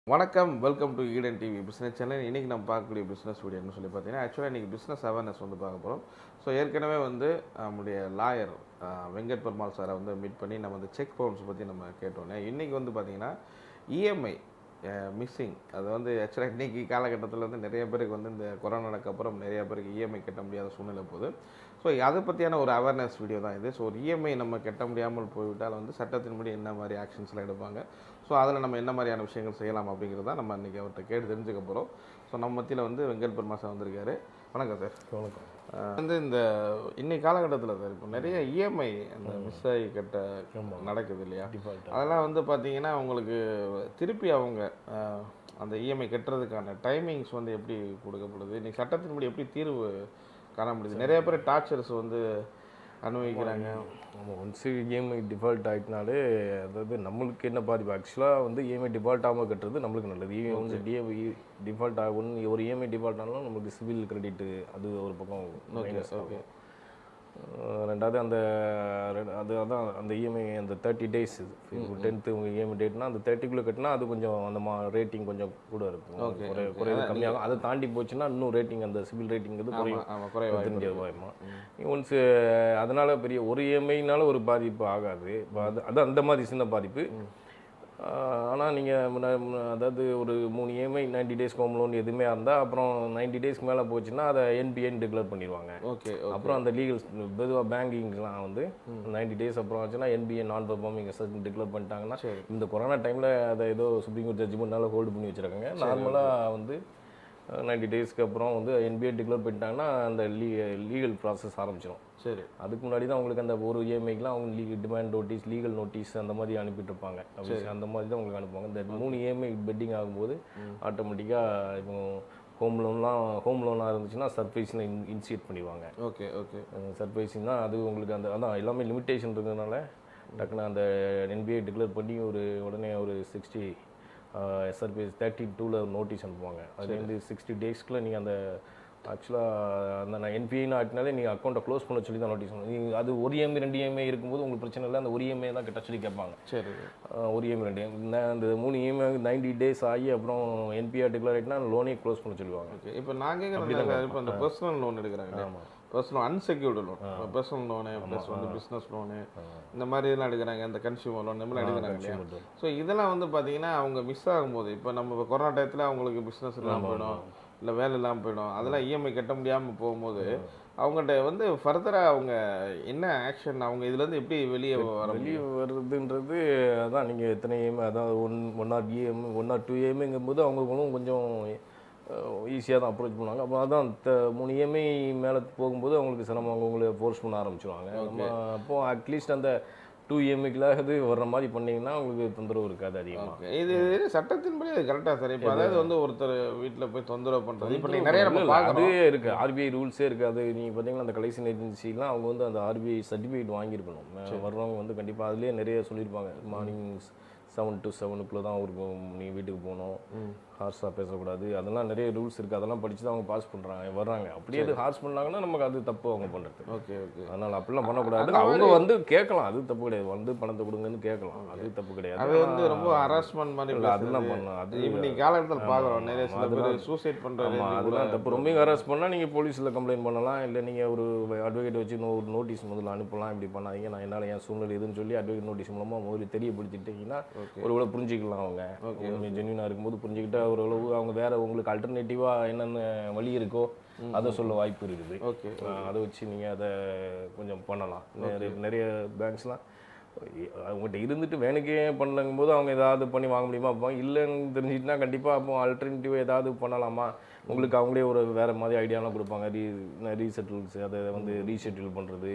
வணக்கம் welcome to Eden TV business channel இன்றைக்கி நம்ம பார்க்கக்கூடிய பிஸ்னஸ் வீடியோன்னு சொல்லி பார்த்தீங்கன்னா ஆக்சுவலாக இன்றைக்கி பிஸ்னஸ் அவேர்னஸ் வந்து பார்க்க போகிறோம் ஸோ ஏற்கனவே வந்து நம்முடைய லாயர் வெங்கட் பெருமாள் சாரை வந்து மீட் பண்ணி நம்ம இந்த செக் பவுன்ஸ் பற்றி நம்ம கேட்டோன்னே இன்றைக்கி வந்து பார்த்திங்கன்னா இஎம்ஐ மிஸ்ஸிங் அது வந்து ஆக்சுவலாக இன்றைக்கி காலகட்டத்தில் வந்து நிறைய பேருக்கு வந்து இந்த கொரோனாக்கு அப்புறம் நிறைய பேருக்கு இஎம்ஐ கட்ட முடியாத சூழ்நிலை போகுது ஸோ அதை பற்றியான ஒரு அவேர்னஸ் வீடியோ தான் இது ஸோ ஒரு இஎம்ஐ நம்ம கட்ட முடியாமல் போய்விட்டால் வந்து சட்டத்தின்படி என்ன மாதிரி ஆக்ஷன்ஸ்லாம் எடுப்பாங்க ஸோ அதில் நம்ம என்ன மாதிரியான விஷயங்கள் செய்யலாம் அப்படிங்கிறத நம்ம இன்றைக்கி அவர்கிட்ட கேட்டு தெரிஞ்சுக்க போகிறோம் ஸோ நம்ம மத்தியில் வந்து வெங்கட் பெருமா சார் வந்திருக்காரு வணக்கம் சார் வணக்கம் அஹ் வந்து இந்த இன்னைக்கு காலகட்டத்தில் சார் இப்போ நிறைய இஎம்ஐ அந்த மிஸ் ஆகி கட்ட நடக்குது இல்லையா டிஃபால்ட் அதெல்லாம் வந்து பார்த்தீங்கன்னா உங்களுக்கு திருப்பி அவங்க அஹ், அந்த இஎம்ஐ கட்டுறதுக்கான டைமிங்ஸ் வந்து எப்படி கொடுக்கப்படுது இன்னைக்கு சட்டத்தின்படி எப்படி தீர்வு காண முடியுது நிறைய பேர் டார்ச்சர்ஸ் வந்து அனுபவிக்கிறாங்க நம்ம ஒன்ஸ் இஎம்ஐ டிஃபால்ட் ஆகிட்டனாலே அதாவது நம்மளுக்கு என்ன பாதிப்பு ஆக்சுவலாக வந்து இஎம்ஐ டிஃபால்ட் ஆகாமல் கட்டுறது நம்மளுக்கு நல்லது இ வந்து டிஎம்ஐ டிஃபால்ட் ஆகும் ஒரு இஎம்ஐ டிஃபால்ட் ஆனாலும் நம்மளுக்கு சிவில் கிரெடிட் அது ஒரு பக்கம் minus ஓகே ஆகும். அஹ் ரெண்டாவது அந்த ரெண்டு- அது அதான் அந்த இஎம்ஐ அந்த தேர்ட்டி டேஸ் இப்போ டென்த்து உங்கள் இஎம்ஐ டேட்னா அந்த தேர்ட்டிக்குள்ளே கட்டினா அது கொஞ்சம் அந்த மா ரேட்டிங் கொஞ்சம் கூட இருக்கும் Okay, குறை குறைவு கம்மியாகும் அதை தாண்டி போச்சுன்னா இன்னும் ரேட்டிங் அந்த சிவில் ரேட்டிங் குறையும் ஆமாம் குறைவாக பதினஞ்சு ரூபாயுமா ஒன்ஸ் அதனால பெரிய ஒரு இஎம்ஐனால ஒரு பாதிப்பு ஆகாது இப்போ அது அது அந்த மாதிரி சின்ன பாதிப்பு ஆனால் நீங்கள் அதாவது ஒரு மூணு EMI ninety days home loan எதுவுமே இருந்தால் அப்புறம் நைன்டி டேஸ்க்கு மேலே போச்சுன்னா அதை என்பிஎன் டிக்ளேர் பண்ணிடுவாங்க ஓகே அப்புறம் அந்த லீகல் பொதுவாக பேங்கிங்லாம் வந்து நைன்டி டேஸ் அப்புறம் ஆச்சுன்னா என்பிஏ நான் பெர்ஃபார்மிங் அசட் டிக்ளேர் பண்ணிட்டாங்கன்னா சரி. இந்த கொரோனா டைமில் அதை ஏதோ சுப்ரீம் கோர்ட் ஜட்ஜ்மெண்ட்னால ஹோல்டு பண்ணி வச்சிருக்காங்க நார்மலாக வந்து நைன்டி டேஸ்க்கு அப்புறம் வந்து என்பிஏ டிக்ளேர் பண்ணிட்டாங்கன்னா அந்த லீ லீகல் ப்ராசஸ் ஆரம்பிச்சிடும் சரி அதுக்கு முன்னாடி தான் உங்களுக்கு அந்த ஒரு இஎம்ஐக்கெலாம் அவங்க லீ டிமாண்ட் நோட்டீஸ் லீகல் நோட்டீஸ் அந்த மாதிரி அனுப்பிட்டு இருப்பாங்க அப்படி அந்த மாதிரி தான் உங்களுக்கு அனுப்புவாங்க இந்த மூணு இஎம்ஐ பெட்டிங் ஆகும்போது ஆட்டோமேட்டிக்காக இப்போ ஹோம் லோன்லாம் ஹோம் லோனாக இருந்துச்சுன்னா சர்ப்ரைஸில் இன் இன்சியேட் பண்ணிடுவாங்க ஓகே ஓகே சர்ப்ரைஸிங்னா அது உங்களுக்கு அந்த அதான் எல்லாமே லிமிட்டேஷன் இருக்கிறதுனால டக்குன்னு அந்த என்பிஐ டிக்ளேர் பண்ணி ஒரு உடனே ஒரு சிக்ஸ்டி சர்ப்ரைஸ் தேர்ட்டி டூவில் நோட்டீஸ் அனுப்புவாங்க அதுலேருந்து சிக்ஸ்டி டேஸ்க்குள்ள நீங்கள் அந்த ஆக்சுவலாக அந்த நான் என்பிஐன்னு ஆட்டினாலே நீங்கள் அக்கௌண்ட்டை க்ளோஸ் பண்ண சொல்லி தான் நோட்டீஸ் நீங்கள் அது ஒரு இஎம்ஐ ரெண்டு இஎம்ஐ இருக்கும்போது உங்களுக்கு பிரச்சனை இல்லை அந்த ஒரு இஎம்ஐ தான் கட்ட சொல்லி கேட்பாங்க சரி ஆஹ் ஒரு இஎம்ஐ ரெண்டு இந்த அந்த மூணு இஎம்ஐ நைன்டி டேஸ் ஆகி அப்புறம் என்பிஆர் டிக்ளேர் ஆகிட்டுனா லோனே க்ளோஸ் பண்ண சொல்லுவாங்க ஓகே இப்போ நான் கேட்குறேன் இப்போ இந்த பர்சனல் லோன் எடுக்கிறாங்க பர்சனல் அன்செக்யூர்டு லோன் இப்போ பர்சனல் லோனு ப்ளஸ் வந்து பிஸ்னஸ் லோனு இந்த மாதிரி எல்லாம் எடுக்கிறாங்க இந்த கன்சியூமர் லோன் இந்த மாதிரி எடுக்கிறாங்க இல்லையா ஸோ இதெல்லாம் வந்து பார்த்தீங்கன்னா அவங்க மிஸ் ஆகும்போது இப்போ நம்ம இப்போ கொரோனா டயத்தில் அவங்களுக்கு பிஸ்னஸ் இல்லாமல் போயிடும் இல்லை வேலை இல்லாமல் போயிடும் அதெல்லாம் இஎம்ஐ கட்ட முடியாமல் போகும்போது அவங்கள்ட்ட வந்து ஃபர்தராக அவங்க என்ன ஆக்ஷன் அவங்க இதுலேருந்து எப்படி வெளியே வர முடியும் வெளியே வருதுன்றது அதான் நீங்கள் எத்தனை இஎம்ஐ அதான் one one or EMI one or two இஎம்ஐங்கும் போது அவங்களுக்கும் கொஞ்சம் ஈஸியாக தான் அப்ரோச் பண்ணுவாங்க அப்போ அதான் த மூணு இஎம்ஐ மேலே போகும்போது அவங்களுக்கு சிரமம் அவங்க உங்களை ஃபோர்ஸ் பண்ண ஆரம்பிச்சிருவாங்க நம்ம அப்போ அட்லீஸ்ட் அந்த டூ இஎம்ஐக்கெலாம் வர்ற மாதிரி பண்ணீங்கன்னா உங்களுக்கு தொந்தரவு இருக்காது அதிகமாக ஓகே இது இது சட்டத்தின்படி அது கரெக்டாக சார் இப்போ அதாவது வந்து ஒருத்தர் வீட்டில் போய் தொந்தரவு பண்ணுறது இப்போ நீங்கள் நிறைய நம்ம இல்ல, இல்ல, பார்க்குறோம் அதுவே இருக்கு ஆர்பிஐ ரூல்ஸே இருக்கு அது நீங்க பாத்தீங்கன்னா அந்த கலெக்ஷன் ஏஜென்சிலாம் அவங்க வந்து அந்த ஆர்பிஐ சர்டிஃபிகேட் வாங்கியிருக்கணும் மே- வர்றவங்க வந்து கண்டிப்பா அதுலயே நிறைய சொல்லியிருப்பாங்க மார்னிங் செவன் டு செவனுக்குள்ள தான் ஊருக்கு போகணும் நீ வீட்டுக்கு போகணும் ஹார்ஸாக பேசக்கூடாது அதெல்லாம் நிறைய ரூல்ஸ் இருக்கு அதெல்லாம் படிச்சு தான் அவங்க பாஸ் பண்றாங்க வர்றாங்க அப்படியே அது ஹார்ஸ் பண்ணாங்கன்னா நமக்கு அது தப்பு அவங்க பண்றது ஓகே ஓகே அதனால அப்படிலாம் பண்ணக்கூடாது அவங்க வந்து கேட்கலாம் அது தப்பு கிடையாது வந்து பணத்தை கொடுங்கன்னு கேட்கலாம் அது தப்பு கிடையாது அது வந்து ரொம்ப ஹராஸ்மெண்ட் மாதிரி இல்ல, அதெல்லாம் பேசுறது. பண்ணலாம் அது இப்போ நீ காலகட்டத்தில் பார்க்குறோம் நிறைய சில பேர் சூசைட் பண்ணுறது ஆமா அதெல்லாம் தப்பு ரொம்ப ஹராஸ் பண்ணால் நீங்கள் போலீஸில் கம்ப்ளைண்ட் பண்ணலாம் இல்லை நீங்கள் ஒரு அட்வொகேட் வச்சு இன்னும் ஒரு நோட்டீஸ் முதல்ல அனுப்பலாம் இப்படி பண்ணாதீங்க நான் என்னால் என் சூழ்நிலை எதுன்னு சொல்லி அட்வொகேட் நோட்டீஸ் மூலமாக முதல்ல தெரியப்படுத்திட்டீங்கன்னா ஒருவேளை புரிஞ்சுக்கலாம் அவங்க உண்மை ஜென்யூனாக இருக்கும்போது புரிஞ்சுக்கிட்டா ஓரளவு அவங்க வேற உங்களுக்கு அல்டர்னேட்டிவாக என்னென்ன வழி இருக்கோ அதை சொல்ல வாய்ப்பு இருக்குது ஓகே ஆஹ் அதை வச்சு நீங்கள் அதை கொஞ்சம் பண்ணலாம் நிறைய நிறைய பேங்க்ஸ்லாம் அவங்ககிட்ட இருந்துட்டு வேணுக்கே பண்ணலங்கும் போது அவங்க ஏதாவது பண்ணி வாங்க முடியுமா அப்போ இல்லைன்னு தெரிஞ்சுட்டுனா கண்டிப்பாக அப்போ ஆல்டர்னேட்டிவ் ஏதாவது பண்ணலாமா உங்களுக்கு அவங்களே ஒரு வேறு மாதிரி ஐடியாலாம் கொடுப்பாங்க ரீ ரீசெட்டில்ஸ் அதை வந்து ரீஷெட்டில் பண்ணுறது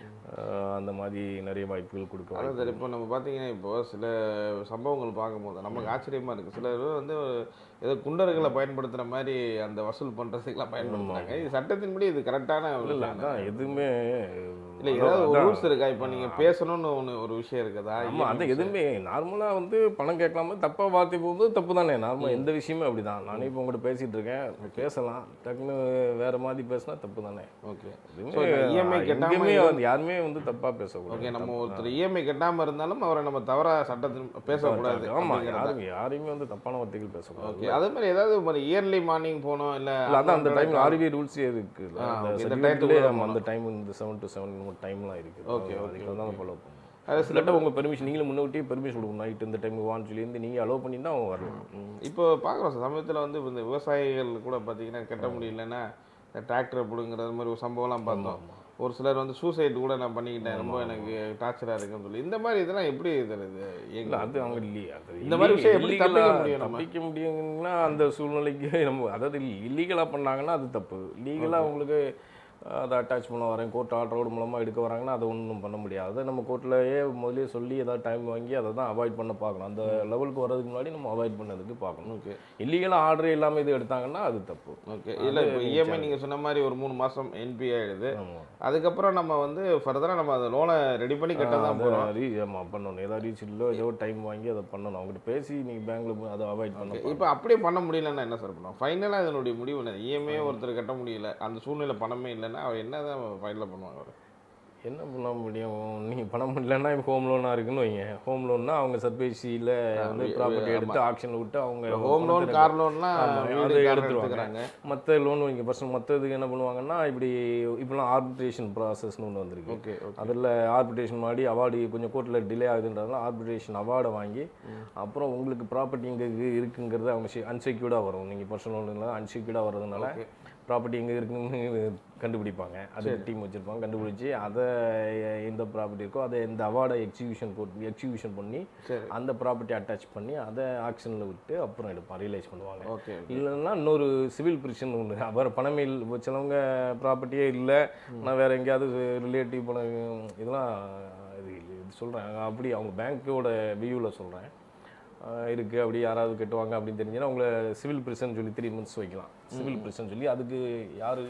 அந்த மாதிரி நிறைய வாய்ப்புகள் கொடுக்க அதான் சார் இப்போ நம்ம பார்த்தீங்கன்னா இப்போ சில சம்பவங்கள் பார்க்கும்போது நமக்கு ஆச்சரியமா இருக்கு சில பேர் வந்து ஏதோ குண்டர்களை பயன்படுத்துற மாதிரி அந்த வசூல் பண்றதுக்கெல்லாம் பயன்படுத்துறாங்க இது சட்டத்தின்படி இது கரெக்டான இல்லை அதான் எதுவுமே இல்லை ஏதாவது ஒரு ரூல்ஸ் இருக்கா இப்போ நீங்கள் பேசணும்னு ஒன்று ஒரு விஷயம் இருக்குதா ஆமா அது எதுவுமே நார்மலா வந்து பணம் கேட்கலாம தப்பா வார்த்தை போகும்போது தப்பு தானே நார்மல் எந்த விஷயமே அப்படிதான் நானே இப்போ உங்கள்கிட்ட பேசிட்டு இருக்கேன் பேசலாம் டக்குன்னு வேற மாதிரி பேசினா தப்பு தானே ஓகே எதுவுமே So, இந்த EMI கட்டாம எங்கேயுமே இரு- வந்து யாருமே வந்து தப்பா பேசக்கூடாது ஓகே நம்ம ஒருத்தர் இஎம்ஐ கட்டாமல் இருந்தாலும் அவரை நம்ம தவறா சட்டத்தில் பேசக்கூடாது ஆமா அப்படிங்கிறதா? யாரும் யாரையுமே வந்து தப்பான வார்த்தைகள் பேசக்கூடாது ஓகே அதே மாதிரி ஏதாவது ஒரு இயர்லி மார்னிங் போனோம் இல்லை இல்ல அதான் அந்த டைம்ல ஆர்பிஐ ரூல்ஸே இருக்கு ஆ, அந்த okay. இந்த certificate டயத்துக்குள்ள லயே, ஆமா, அந்த டைம் இந்த செவன் டு செவன் டைம்லாம் இருக்கு Okay, okay, அதுக்கு தான் ஃபாலோ பண்ணும் அது சில இல்லாட்ட உங்க பெர்மிஷன் நீங்களும் முன்னாடியே பெர்மிஷன் கொடுக்கணும் நைட் இந்த டைம் வான்னு சொல்லி இருந்து நீங்க அலோவ் பண்ணி தான் அவங்க வரணும் ம். இப்போ பார்க்குறோம் சார் சமயத்தில் வந்து இந்த விவசாயிகள் கூட பார்த்தீங்கன்னா கட்ட முடியலன்னா இந்த டிராக்டரை பிடுங்கிறது மாதிரி ஒரு சம்பவம்லாம் பார்த்தோம் ஒரு சிலர் வந்து சூசைட் கூட நான் பண்ணிக்கிட்டேன் ரொம்ப எனக்கு டார்ச்சராக இருக்குன்னு சொல்லி இந்த மாதிரி இதெல்லாம் எப்படி இது இது இல்ல எங்க அது அவங்க இல்லையா அது இந்த மாதிரி விஷயம் எப்படி illegal-ஆ தப்பிக்க முடியும் நம்ம? தப்பிக்க முடியுங்கன்னா அந்த சூழ்நிலைக்கு நம்ம அதாவது இல்லீகலா பண்ணாங்கன்னா அது தப்பு லீகலா உங்களுக்கு அதை அட்டாச் பண்ண வரேன் கோர்ட் ஆர்டரோடு மூலமாக எடுக்க வராங்கன்னா அதை ஒன்றும் பண்ண முடியாது அதை நம்ம கோர்ட்லயே முதல்லயே சொல்லி ஏதாவது டைம் வாங்கி அதை தான் அவாய்ட் பண்ண பார்க்கணும் அந்த லெவலுக்கு வரதுக்கு முன்னாடி நம்ம அவாய்ட் பண்ணதுக்கு பார்க்கணும் ஓகே இல்லீகலாக ஆர்டர் இல்லாமல் இது எடுத்தாங்கன்னா அது தப்பு ஓகே இல்லை இப்போ இஎம்ஐ நீங்கள் சொன்ன மாதிரி ஒரு மூணு மாதம் என்பி ஆயிடுது ஆமா. அதுக்கப்புறம் நம்ம வந்து ஃபர்தராக நம்ம அந்த லோனை ரெடி பண்ணி கட்ட தான் அதை போகிறோம் ரீ ஆமாம் பண்ணணும் ஏதாவது ரீச் இல்லோ ஏதோ டைம் வாங்கி அதை பண்ணணும் அவங்ககிட்ட பேசி நீங்கள் பேங்க்ல போய் அதை அவாய்ட் பண்ண இப்போ அப்படியே பண்ண முடியலன்னா என்ன சார் பண்ணுவோம் ஃபைனலாக இதனுடைய முடிவு என்ன இஎம்ஐ ஒருத்தர் கட்ட முடியல அந்த சூழ்நிலை பணமே இல்லைன்னா அவர் என்ன தான் ஃபைனலாக பண்ணுவாங்க அவர் என்ன பண்ண முடியும் நீங்கள் பணம் இல்லைன்னா இப்போ ஹோம் லோனாக இருக்குன்னு வைங்க ஹோம் லோன்னா அவங்க சர்பேசியில் வந்து வி- ப்ராப்பர்ட்டி ஆமா. எடுத்து ஆக்ஷனில் விட்டு அவங்க ஹோம் லோன் பணத்தை கார் லோன்லாம் ஆமா, வீடு அதை கார் எடுத்துருவாங்க. எடுத்துக்கிறாங்க மற்ற லோன் வைங்க பர்சனல் மற்றதுக்கு என்ன பண்ணுவாங்கன்னா இப்படி இப்போலாம் ஆர்பிட்ரேஷன் ப்ராசஸ்னு ஒன்று வந்திருக்கு ஓகே ஓகே அதில் ஆர்பிட்ரேஷன் மாதிரி அவார்டு கொஞ்சம் கோர்ட்டில் டிலே ஆகுதுன்றதுனால ஆர்பிட்ரேஷன் அவார்டை வாங்கி அப்புறம் உங்களுக்கு ப்ராப்பர்ட்டி இங்கே இருக்குங்கிறது அவங்க அன்செக்யூர்டாக வரும் நீங்கள் பர்சனல் லோனில் அன்செக்யூர்டாக வர்றதுனால ஓகே ப்ராப்பர்ட்டி எங்கே இருக்குன்னு கண்டுபிடிப்பாங்க அது டீம் வச்சுருப்பாங்க கண்டுபிடிச்சி அதை எந்த ப்ராப்பர்ட்டி இருக்கோ அதை இந்த அவார்டை எக்ஸிபியூஷன் போட்டு எக்ஸிபியூஷன் பண்ணி சரி அந்த ப்ராப்பர்ட்டி அட்டாச் பண்ணி அதை ஆக்ஷனில் விட்டு அப்புறம் எடுப்பான் ரியலைஸ் பண்ணுவாங்க ஓகே இல்லைன்னா இன்னொரு சிவில் பிரிஷன் ஒன்று அவர் பணமே இல்லை இப்போ சிலவங்க ப்ராப்பர்ட்டியே இல்லை நான் வேற எங்கேயாவது ரிலேட்டிவ் பணம் இதெல்லாம் இது இது சொல்கிறேன் அப்படி அவங்க பேங்க்கோட வியூவில் சொல்கிறேன் இருக்குது அப்படி யாராவது கட்டுவாங்க அப்படின்னு தெரிஞ்சுன்னா அவங்கள சிவில் பிரிசன் சொல்லி த்ரீ மந்த்ஸ் வைக்கலாம் சிவில் பிரிசன் சொல்லி அதுக்கு யார்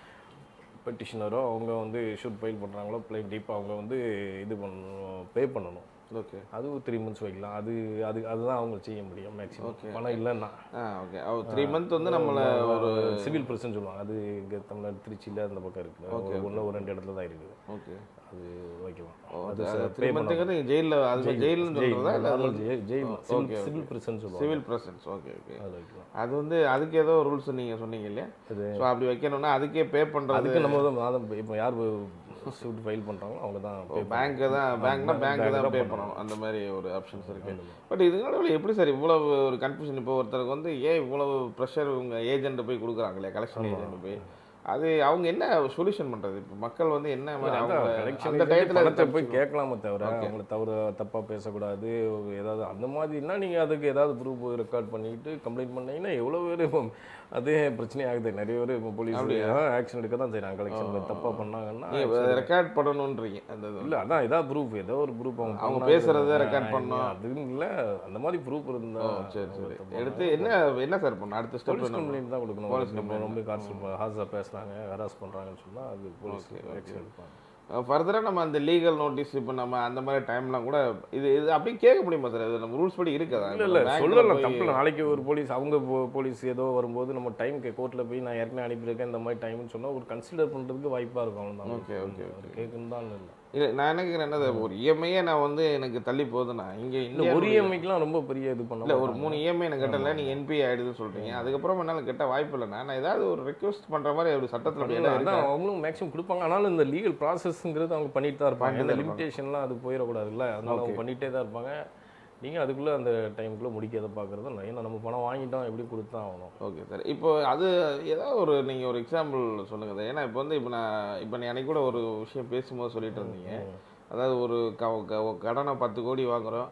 பெட்டிஷனரோ அவங்க வந்து ஷூட் ஃபைல் பண்ணுறாங்களோ பிளைன் டீப் அவங்க வந்து இது பண்ணணும் பே பண்ணணும் ஓகே அது த்ரீ மந்த்ஸ் வைக்கலாம் அது அது அதுதான் அவங்க செய்ய முடியும் Okay. மேக்ஸிமம் பணம் இல்லைன்னா ஆ ஓகே அவர் த்ரீ மந்த் வந்து நம்மளை ஒரு சிவில் பிரச்சனை சொல்லுவாங்க அது இங்கே தமிழ்நாடு திருச்சியில் அந்த பக்கம் இருக்குது ஒரு ஒன்று ஒரு ரெண்டு இடத்துல தான் இருக்குது ஓகே அது வைக்கலாம் அது அது த்ரீ மந்த்துங்கிறது ஜெயிலில் அது ஜெயில்னு சொல்கிறதா இல்லை ஜெயில் okay, சிவில் பிரச்சனை சொல்லுவாங்க சிவில் பிரசன்ஸ் ஓகே ஓகே அது வைக்கலாம் அது வந்து அதுக்கு ஏதோ ரூல்ஸ் நீங்கள் சொன்னீங்க இல்லையா அது ஸோ அப்படி வைக்கணும்னா அதுக்கே பே பண்ணுறது அதுக்கு நம்ம தான் மாதம் இப்போ யார் சூட் ஃபைல் பண்ணுறாங்களோ அவங்க தான் pay பேங்க்கு தான் பேங்க்னா பேங்க் தான் பே பண்ணணும் அந்த மாதிரி ஒரு ஆப்ஷன்ஸ் இருக்கு பட் இதுக்கு நடுவில் எப்படி சார் இவ்வளவு ஒரு கன்ஃபியூஷன் இப்போ ஒருத்தருக்கு வந்து ஏன் இவ்வளவு ப்ரெஷர் இவங்க ஏஜென்ட் போய் கொடுக்குறாங்க இல்லையா கலெக்ஷன் ஏஜென்ட் போய் அது அவங்க என்ன சொல்யூஷன் பண்றது இப்போ மக்கள் வந்து என்ன மாதிரி அதான் அவங்க collection அந்த agent டயத்தில் பணத்தை போய் கேட்கலாமே தவிர அவங்கள தவிர தப்பாக பேசக்கூடாது ஏதாவது அந்த மாதிரினா நீங்கள் அதுக்கு ஏதாவது ப்ரூஃப் ரெக்கார்ட் பண்ணிட்டு கம்ப்ளைண்ட் பண்ணீங்கன்னா எவ்வளோ பேர் இப்போ அதே பிரச்சனையாகுது நிறைய பேர் இப்போ போலீஸ் ஆக்ஷன் எடுக்க தான் செய்கிறாங்க கலெக்ஷன் தப்பாக பண்ணாங்கன்னா ரெக்கார்ட் பண்ணணுன்றீங்க அந்த இது. இல்லை அதான் ஏதாவது ப்ரூஃப் ஏதோ ஒரு ப்ரூஃப் அவங்க அவங்க பண்ணாங்க. பேசுறத record ஆ, பண்ணணும். அது இல்லை அந்த மாதிரி ப்ரூஃப் இருந்தா ஓ சரி சரி எடுத்து என்ன என்ன சார் பண்ணணும் அடுத்த ஸ்டெப் போலீஸ் என்ன கம்ப்ளைண்ட் தான் கொடுக்கணும் Police நம்ம ரொம்ப காசு ஹாஸாக பேசுகிறாங்க ஹராஸ் பண்ணுறாங்கன்னு சொன்னால் அது போலீஸ் ஆக்ஷன் எடுப்பாங்க ஃபர்தராக நம்ம அந்த லீகல் நோட்டீஸ் இப்போ நம்ம அந்த மாதிரி டைம்லாம் கூட இது இது அப்படியே கேட்க முடியுமா சார் இது நம்ம ரூல்ஸ் படி இருக்குதா இல்ல இல்ல சொல்லலாம் தப்பு நாளைக்கு ஒரு போலீஸ் அவங்க போ- போலீஸ் ஏதோ வரும்போது நம்ம டைம் கோர்ட்ல போய் நான் ஏற்கனவே அனுப்பியிருக்கேன் இந்த மாதிரி டைம்னு சொன்னா ஒரு கன்சிடர் பண்றதுக்கு வாய்ப்பா இருக்கும் அவ்வளவுதான் ஓகே ஓகே கேட்கணும் தான் இல்லை இல்லை நான் நினைக்கிறேன் என்னது ஒரு இஎம்ஐயே நான் வந்து எனக்கு தள்ளி போகுதுண்ணா இங்கே இல்ல இல்லை ஒரு இஎம்ஐக்கெல்லாம் ரொம்ப பெரிய இது பண்ண இல்லை ஒரு மூணு இஎம்ஐ எனக்கு கட்டல நீங்கள் என்பி ஆயிடுதுன்னு சொல்றீங்க அதுக்கப்புறம் என்னால் கட்ட வாய்ப்பு இல்லைண்ணா நான் ஏதாவது ஒரு ரெக்வஸ்ட் பண்ணுற மாதிரி ஒரு சட்டத்தில் அப்படி இல்ல, இடம் இருக்கா? அதான் அவங்களும் மேக்ஸிமம் கொடுப்பாங்க ஆனாலும் இந்த லீகல் ப்ராசஸ்ங்கிறது அவங்க பண்ணிட்டு தான் இருப்பாங்க பண்ணிட்டு இந்த தான் லிமிடேஷன்லாம் அது போயிடக்கூடாதுல்ல அதனால அவங்க பண்ணிட்டே தான் இருப்பாங்க நீங்க அதுக்குள்ள அந்த டைமுக்குள்ள முடிக்காத பார்க்கறது இல்லை ஏன்னா நம்ம பணம் வாங்கிட்டோம் எப்படி கொடுத்தா ஆகணும் ஓகே சார் இப்போ அது ஏதாவது ஒரு நீங்கள் ஒரு எக்ஸாம்பிள் சொல்லுங்க சார் ஏன்னா இப்போ வந்து இப்போ நான் இப்போ நீ அன்னைக்கு கூட ஒரு விஷயம் பேசும்போது சொல்லிட்டு இருந்தீங்க அதாவது ஒரு க க- கடனை பத்து கோடி வாங்குறோம்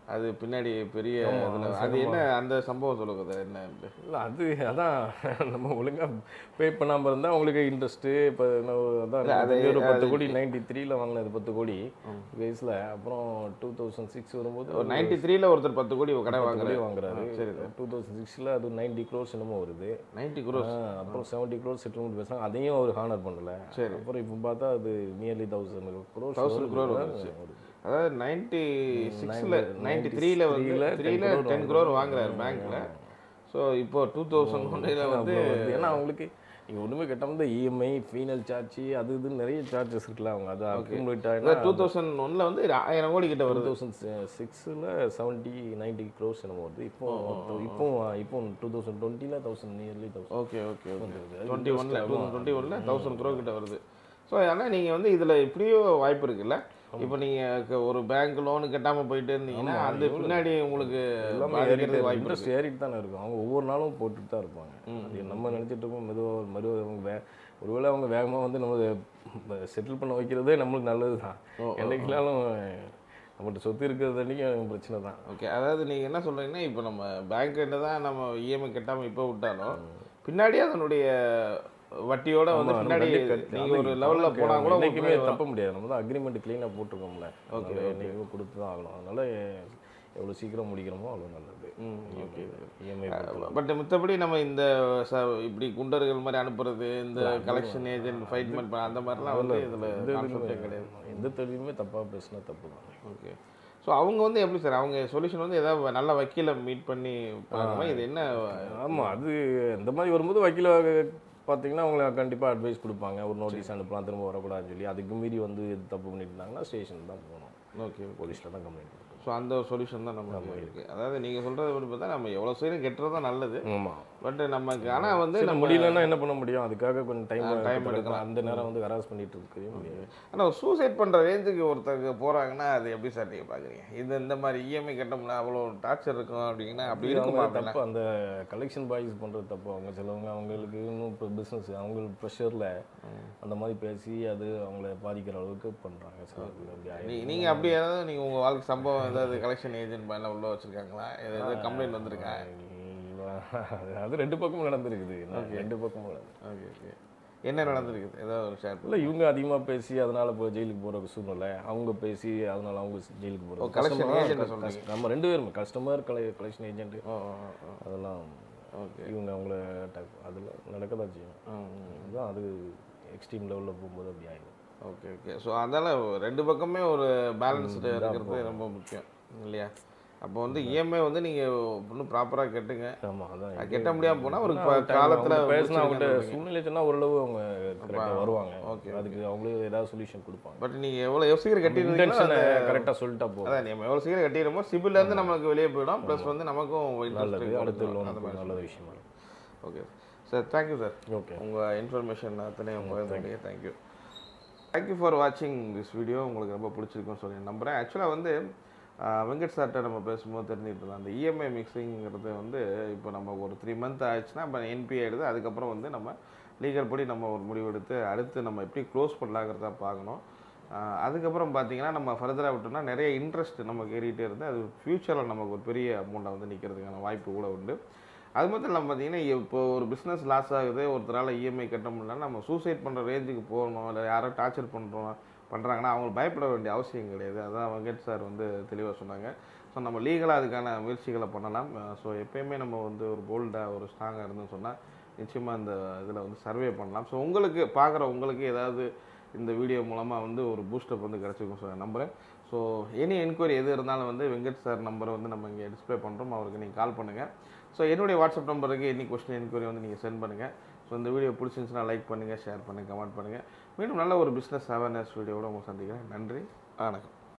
அது பின்னாடி பெரிய ஆமா, இதுல ஆமா, அது என்ன அந்த சம்பவம் சொல்லுங்க என்ன இல்லை அது அதான் நம்ம ஒழுங்கா பே பண்ணாமல் இருந்தால் அவங்களுக்கு இன்ட்ரெஸ்ட்டு இப்போ அதான் இல்ல, அது- எனக்கு ஒரு பத்து அது- கோடி நைன்டி த்ரீல வாங்கினது பத்து கோடி வயசில் அப்புறம் டூ தௌசண்ட் சிக்ஸ் வரும்போது ஒரு நைன்டி த்ரீல ஒருத்தர் பத்து கோடி கடை பத்து வாங்குறாரு கோடி வாங்குறாரு சரி டூ தௌசண்ட் சிக்ஸில் அது நைன்டி க்ரோர்ஸ் என்னமோ வருது நைன்டி குரோஸ் ஆ, அப்புறம் செவன்ட்டி க்ரோர்ஸ் செட்டில்மெண்ட் பேசுகிறாங்க அதையும் அவர் ஹானர் பண்ணல சரி. அப்புறம் இப்போ பார்த்தா அது நியர்லி தௌசண்ட் க்ரோர்ஸ் 1000 crore வந்துருச்சு. அதாவது நைன்டி சிக்ஸில் நைன்டி த்ரீல வந்து 93 ல த்ரீல 10 டென் க்ரோர் வாங்குறாரு பேங்க்ல ஸோ இப்போ டூ தௌசண்ட் ஒன்றில் வந்து ஏன்னா அவங்களுக்கு நீங்கள் ஒன்றுமே கட்டாமல் இஎம்ஐ ஃபீனல் சார்ஜ் அது இது நிறைய சார்ஜஸ் இருக்குல்ல அவங்க அது அக்யூமுலேட் ஆகினா டூ தௌசண்ட் ஒன்ல வந்து ஆயிரம் கோடி கிட்ட டூ வருது தௌசண்ட் சிக்ஸில் செவன்ட்டி நைன்ட்டி க்ரோர்ஸ் என்னமோ வருது இப்போ இப்போ இப்போ டூ தௌசண்ட் டுவெண்ட்டியில் thousand nearly thousand okay okay okay வந்துருது. டுவெண்ட்டி ஒன்ல டூ டுவெண்ட்டி ஒன்ல தௌசண்ட் க்ரோ கிட்ட வருது ஸோ ஆனால் நீங்கள் வந்து இதில் இப்படியும் வாய்ப்பு இருக்குல்ல இப்போ நீங்கள் ஒரு பேங்க் லோனு கட்டாமல் போயிட்டு இருந்தீங்கன்னா அந்த பின்னாடி உங்களுக்கு எல்லாமே பாதிக்கிறதுக்கு வாய்ப்பு இன்ட்ரெஸ்ட் ஏறிட்டு தானே இருக்கும் அவங்க ஒவ்வொரு நாளும் போட்டுட்டு தான் இருப்பாங்க அது நம்ம நினச்சிட்டு இருக்கோம் மெதுவாக மெதுவாக அவங்க வே ஒருவேளை அவங்க வேகமாக வந்து நம்ம செட்டில் பண்ண வைக்கிறதே நம்மளுக்கு நல்லது தான் என்னைக்குனாலும் நம்மகிட்ட சொத்து இருக்கிறது அன்றைக்கி பிரச்சனை தான் ஓகே அதாவது நீங்கள் என்ன சொல்கிறீங்கன்னா இப்போ நம்ம பேங்க் தான் நம்ம இஎம்ஐ கட்டாமல் இப்போ விட்டாலும் பின்னாடி அதனுடைய வட்டியோட வந்து ஆமா, பின்னாடி கண்டி- கண்டி- நீங்கள் ஒரு அது லெவலில் பணம் போனால் கூட என்னைக்குமே உங்களுக்கு தப்ப முடியாது நம்ம தான் அக்ரிமெண்ட் க்ளீனாக போட்டிருக்கோம்ல ஓகே என்னைக்குமே கொடுத்து தான் ஆகணும் அதனால எவ்வளோ சீக்கிரம் முடிக்கிறோமோ அவ்வளோ நல்லது ஓகே இஎம்ஐ பட் மித்தபடி நம்ம இந்த ச இப்படி குண்டர்கள் மாதிரி அனுப்புறது இந்த கலெக்ஷன் ஏஜென்ட் ஃபைட்மெண்ட் பண்ண அந்த மாதிரிலாம் வந்து இதில் கான்செப்டே கிடையாது எந்த தொழிலுமே தப்பாக பேசினா தப்பு தான் ஓகே ஸோ அவங்க வந்து எப்படி சார் அவங்க சொல்யூஷன் வந்து ஏதாவது நல்ல வக்கீலை மீட் பண்ணி பண்ணணுமா இது என்ன ஆமாம் அது இந்த மாதிரி வரும்போது வக்கீல பார்த்தீங்கன்னா அவங்கள கண்டிப்பாக அட்வைஸ் கொடுப்பாங்க ஒரு நோட்டீஸ் அனுப்பலாம் திரும்ப வரக்கூடாதுன்னு சொல்லி அதுக்கு மீறி வந்து எது தப்பு பண்ணிட்டு இருந்தாங்கன்னா ஸ்டேஷன் தான் போகணும் ஓகே போலீஸில் தான் கம்ப்ளைண்ட் கொடுக்கணும் ஸோ அந்த ஒரு சொல்யூஷன் தான் நம்ம இருக்கு அதாவது நீங்கள் சொல்கிறது படி பார்த்தா நம்ம எவ்வளோ சீக்கிரம் கெட்டுறது தான் நல்லது ஆமாம் பட் நமக்கு ஆனால் வந்து சரி நம்ம முடியலன்னா என்ன பண்ண முடியும் அதுக்காக கொஞ்சம் டைம் time டைம் எடுக்கலாம். எடுக்கலாம் அந்த நேரம் வந்து ஹராஸ் பண்ணிட்டு இருக்கவே முடியாது ஆனால் சூசைட் பண்ணுற ரேஞ்சுக்கு ஒருத்தருக்கு போகிறாங்கன்னா அது எப்படி சார் நீங்கள் பார்க்குறீங்க இது இந்த மாதிரி இஎம்ஐ கட்டோம்னா அவ்வளோ டார்ச்சர் இருக்கும் அப்படிங்கன்னா அப்படி இது அவங்க இருக்குமா அப்படிலாம் தப்பு அந்த கலெக்ஷன் பாய்ஸ் பண்ணுறது தப்பு அவங்க சிலவங்க அவங்களுக்கு இன்னும் இப்போ பிஸ்னஸ் அவங்களுக்கு ப்ரெஷரில் அந்த மாதிரி பேசி அது அவங்கள பாதிக்கிற அளவுக்கு பண்ணுறாங்க சார் அப்படி நீ ஆயிடுது. நீங்கள் அப்படி ஏதாவது நீங்கள் உங்கள் வாழ்க்கை சம்பவம் ஏதாவது கலெக்ஷன் ஏஜென்ட் பண்ண உள்ள வச்சுருக்காங்களா ஏதாவது கம்ப்ளைண்ட் வந்திருக்கா இல்ல, அது ரெண்டு பக்கமும் நடந்திருக்குது ரெண்டு பக்கமும் நடந்து ஓகே ஓகே என்ன நடந்திருக்குது ஏதாவது ஒரு ஷேர் இல்லை இவங்க அதிகமாக பேசி அதனால இப்போ ஜெயிலுக்கு போகிற சூழ்நிலை அவங்க பேசி அதனால அவங்க ஜெயிலுக்கு ஓ, போகிறது collection agent சொல்றீங்க. நம்ம ரெண்டு பேருமே கஸ்டமர் கலை கலெக்ஷன் ஏஜென்ட் ஓ ஓ, ஓ. அதெல்லாம் ஓகே இவங்க அவங்கள attack- அதெல்லாம் நடக்க தான் செய்யும் அதுதான் அது எக்ஸ்ட்ரீம் லெவலில் போகும்போது அப்படி ஆயிடும் ஓகே ஓகே ஸோ அதனால் ரெண்டு பக்கமே ஒரு பேலன்ஸ்டு இருக்கிறது ரொம்ப முக்கியம் இல்லையா அப்போ வந்து இஎம்ஐ வந்து நீங்கள் இன்னும் ப்ராப்பராக கட்டுங்க ஆமாம் அதான் அது கட்ட முடியாமல் போனால் ஒரு அவங்க time- காலத்தில் அவங்க பேசினா அவங்கள்ட்ட சூழ்நிலை சொன்னா ஓரளவு அவங்க கரெக்டாக வருவாங்க okay, அதுக்கு அவங்களே ஏதாவது சொல்யூஷன் கொடுப்பாங்க பட் நீங்கள் எவ்வளோ எவ்வளோ சீக்கிரம் கட்டிருந்தீங்கன்னா இன்டென்ஷனை கரெக்டாக சொல்லிட்டா போதும் அதான் நம்ம எவ்வளோ சீக்கிரம் கட்டிடுமோ சிபில்ல இருந்து நம்மளுக்கு வெளியே போயிடும் ப்ளஸ் வந்து நமக்கும் நல்லது interest அடுத்த கொடுக்கும். லோன் அந்த மாதிரி நல்ல விஷயமா இருக்கும் okay sir thank you sir okay உங்கள் இன்ஃபர்மேஷன் அத்தனையும் பகிர்ந்தீங்க தேங்க்யூ தேங்க்யூ ஃபார் வாட்சிங் திஸ் வீடியோ உங்களுக்கு ரொம்ப பிடிச்சிருக்குன்னு சொல்லி நம்புகிறேன் ஆக்சுவலாக வந்து ஆஹ், வெங்கட் சார்கிட்ட நம்ம பேசும்போது தெரிஞ்சுட்டு இருந்தோம் அந்த இஎம்ஐ மிக்சிங்கிறது வந்து இப்போ நம்ம ஒரு த்ரீ மந்த் ஆயிடுச்சுன்னா இப்போ என்பிஐ எடுத்து அதுக்கப்புறம் வந்து நம்ம லீகல் படி நம்ம ஒரு முடிவெடுத்து அடுத்து நம்ம எப்படி க்ளோஸ் பண்ணலாங்கிறத பார்க்கணும் ஆஹ், அதுக்கப்புறம் பார்த்தீங்கன்னா நம்ம ஃபர்தராக விட்டோம்னா நிறைய இன்ட்ரெஸ்ட் நமக்கு ஏறிட்டே இருந்து அது ஃப்யூச்சரில் நமக்கு ஒரு பெரிய அமௌண்ட்டை வந்து நிற்கிறதுக்கான வாய்ப்பு கூட உண்டு அது மட்டும் இல்லாமல் பார்த்தீங்கன்னா இப்போ ஒரு பிஸ்னஸ் லாஸ் ஆகுது ஒருத்தரால் இஎம்ஐ கட்ட முடியலன்னா நம்ம சூசைட் பண்ணுற ரேஞ்சுக்கு போகணும் இல்லை யாரோ டார்ச்சர் பண்ணுறோம் பண்ணுறாங்கன்னா அவங்க பயப்பட வேண்டிய அவசியம் கிடையாது அதான் வெங்கட் சார் வந்து தெளிவாக சொன்னாங்க ஸோ நம்ம லீகலாக அதுக்கான முயற்சிகளை பண்ணலாம் ஸோ எப்பயுமே நம்ம வந்து ஒரு போல்டாக ஒரு ஸ்ட்ராங்காக இருந்துன்னு சொன்னால் நிச்சயமாக இந்த இதில் வந்து சர்வே பண்ணலாம் ஸோ உங்களுக்கு பார்க்குற உங்களுக்கு ஏதாவது இந்த வீடியோ மூலமாக வந்து ஒரு பூஸ்டப் வந்து கிடச்சிருக்கும் ஸோ நம்புகிறேன் ஸோ எனி என்கொயரி எது இருந்தாலும் வந்து வெங்கட் சார் நம்பரை வந்து நம்ம இங்கே டிஸ்ப்ளே பண்ணுறோம் அவருக்கு நீங்கள் கால் பண்ணுங்கள் ஸோ என்னுடைய வாட்ஸ்அப் நம்பருக்கு எனி கொஸ்டின் என்கொயரி வந்து நீங்கள் சென்ட் பண்ணுங்கள் ஸோ இந்த வீடியோ பிடிச்சிருந்துச்சுன்னா லைக் பண்ணுங்கள் ஷேர் பண்ணுங்கள் கமெண்ட் பண்ணுங்கள் மீண்டும் நல்ல ஒரு பிஸ்னஸ் அவேர்னஸ் வீடியோவோட உங்களை சந்திக்கிறேன் நன்றி வணக்கம்